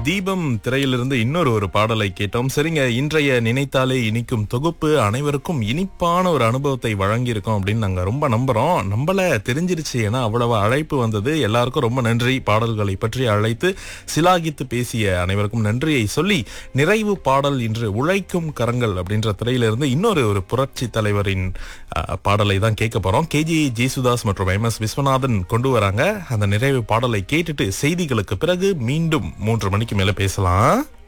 தீபம் திரையிலிருந்து இன்னொரு ஒரு பாடலை கேட்டோம் சரிங்க இன்றைய நினைத்தாலே இனிக்கும் தொகுப்பு அனைவருக்கும் இனிப்பான ஒரு அனுபவத்தை வழங்கியிருக்கோம் அப்படின்னு நாங்க ரொம்ப நம்புறோம் நம்மள தெரிஞ்சிருச்சு ஏன்னா அவ்வளவு அழைப்பு வந்தது எல்லாருக்கும் ரொம்ப நன்றி பாடல்களை பற்றி அழைத்து சிலாகித்து பேசிய அனைவருக்கும் நன்றியை சொல்லி நிறைவு பாடல் இன்று உழைக்கும் கரங்கள் அப்படின்ற திரையிலிருந்து இன்னொரு ஒரு புரட்சி தலைவரின் அஹ், பாடலை தான் கேட்க போறோம் கேஜி ஜேசுதாஸ் மற்றும் எம் எஸ் விஸ்வநாதன் கொண்டு வராங்க அந்த நிறைவு பாடலை கேட்டுட்டு செய்திகளுக்கு பிறகு மீண்டும் மூன்று மணிக்கு மேல பேசலாம்